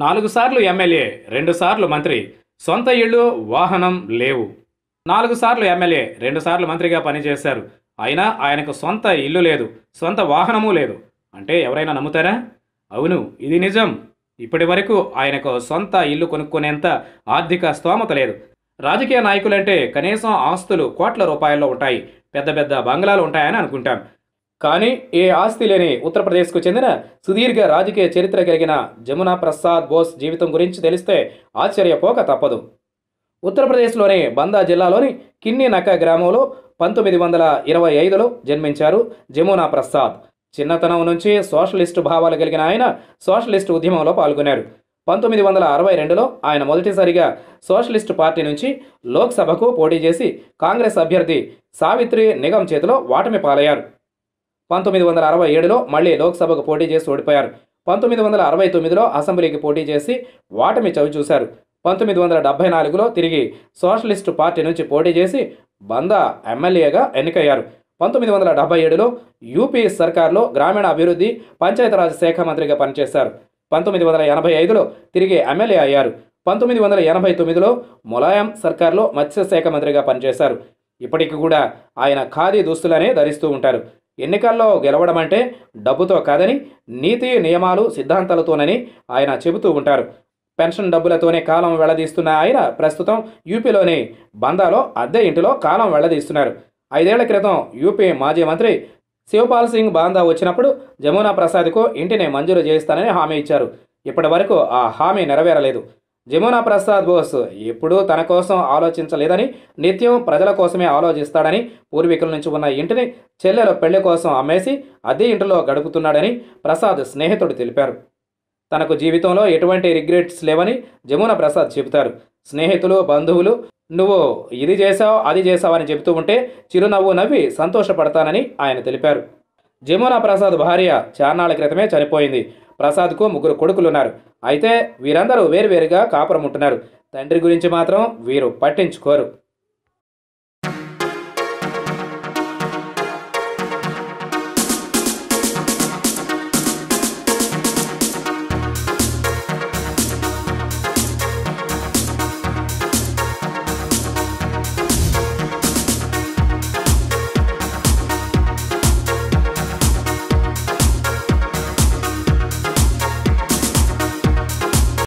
నాలుగు సార్లు ఎమ్మెల్యే రెండు సార్లు మంత్రి సొంత ఇళ్ళు వాహనం లేవు నాలుగు సార్లు ఎమ్మెల్యే రెండు సార్లు మంత్రిగా పనిచేశారు అయినా ఆయనకు సొంత ఇల్లు లేదు సొంత వాహనము లేదు అంటే ఎవరైనా నమ్ముతారా అవును ఇది నిజం ఇప్పటి వరకు ఆయనకు సొంత ఇల్లు కొనుక్కునేంత ఆర్థిక స్తోమత లేదు రాజకీయ నాయకులంటే కనీసం ఆస్తులు కోట్ల రూపాయల్లో ఉంటాయి పెద్ద పెద్ద బంగ్లాలు ఉంటాయని అనుకుంటాం కానీ ఏ ఆస్తి లేని ఉత్తరప్రదేశ్కు చెందిన సుదీర్ఘ రాజకీయ చరిత్ర కలిగిన జమునా ప్రసాద్ బోస్ జీవితం గురించి తెలిస్తే ఆశ్చర్యపోక తప్పదు ఉత్తరప్రదేశ్లోని బందా జిల్లాలోని కిన్ని నక్క గ్రామంలో పంతొమ్మిది వందల ఇరవై ఐదులో జన్మించారు జమునా ప్రసాద్ చిన్నతనం నుంచి సోషలిస్టు భావాలు కలిగిన ఆయన సోషలిస్టు ఉద్యమంలో పాల్గొన్నారు పంతొమ్మిది వందల అరవై రెండులో ఆయన మొదటిసారిగా సోషలిస్టు పార్టీ నుంచి లోక్సభకు పోటీ చేసి కాంగ్రెస్ అభ్యర్థి సావిత్రి నిగమ్ చేతిలో వాటమి పాలయ్యారు పంతొమ్మిది వందల అరవై ఏడులో మళ్ళీ లోక్సభకు పోటీ చేసి ఓడిపోయారు పంతొమ్మిది వందల అరవై తొమ్మిదిలో అసెంబ్లీకి పోటీ చేసి వాటమి చవి చూశారు పంతొమ్మిది వందల డెబ్బై నాలుగులో తిరిగి సోషలిస్టు పార్టీ నుంచి పోటీ చేసి బందా ఎమ్మెల్యేగా ఎన్నికయ్యారు పంతొమ్మిది వందల డెబ్బై ఏడులో యూపీ సర్కార్లో గ్రామీణ అభివృద్ధి పంచాయతీరాజ్ శాఖ మంత్రిగా పనిచేశారు పంతొమ్మిది వందల ఎనభై ఐదులో తిరిగి ఎమ్మెల్యే అయ్యారు పంతొమ్మిది వందల ఎనభై తొమ్మిదిలో ములాయం సర్కార్లో మత్స్యశాఖ మంత్రిగా పనిచేశారు ఇప్పటికి కూడా ఆయన ఖాదీ దుస్తులనే ధరిస్తూ ఉంటారు ఎన్నికల్లో గెలవడం అంటే డబ్బుతో కాదని నీతి నియమాలు సిద్ధాంతాలతోనని ఆయన చెబుతూ ఉంటారు పెన్షన్ డబ్బులతోనే కాలం వెళ్లదీస్తున్న ఆయన ప్రస్తుతం యూపీలోని బందాలో అద్దె ఇంటిలో కాలం వెళ్లదీస్తున్నారు ఐదేళ్ల క్రితం యూపీ మాజీ మంత్రి శివపాల్ సింగ్ బాందా వచ్చినప్పుడు జమునా ప్రసాద్కు ఇంటిని మంజూరు చేస్తానని హామీ ఇచ్చారు ఇప్పటి వరకు ఆ హామీ నెరవేరలేదు జమునా ప్రసాద్ బోస్ ఎప్పుడూ తన కోసం ఆలోచించలేదని నిత్యం ప్రజల కోసమే ఆలోచిస్తాడని పూర్వీకుల నుంచి ఉన్న ఇంటిని చెల్లెల పెళ్లి కోసం అమ్మేసి అద్దె ఇంటిలో గడుపుతున్నాడని ప్రసాద్ స్నేహితుడు తెలిపారు తనకు జీవితంలో ఎటువంటి రిగ్రెట్స్ లేవని జమున ప్రసాద్ చెబుతారు స్నేహితులు బంధువులు నువ్వు ఇది చేశావు అది చేశావని చెబుతూ ఉంటే చిరునవ్వు నవ్వి సంతోషపడతానని ఆయన తెలిపారు జమునా ప్రసాద్ భార్య చాన్నాళ్ల క్రితమే చనిపోయింది ప్రసాద్కు ముగ్గురు కొడుకులున్నారు అయితే వీరందరూ వేరువేరుగా కాపురం ఉంటున్నారు తండ్రి గురించి మాత్రం వీరు పట్టించుకోరు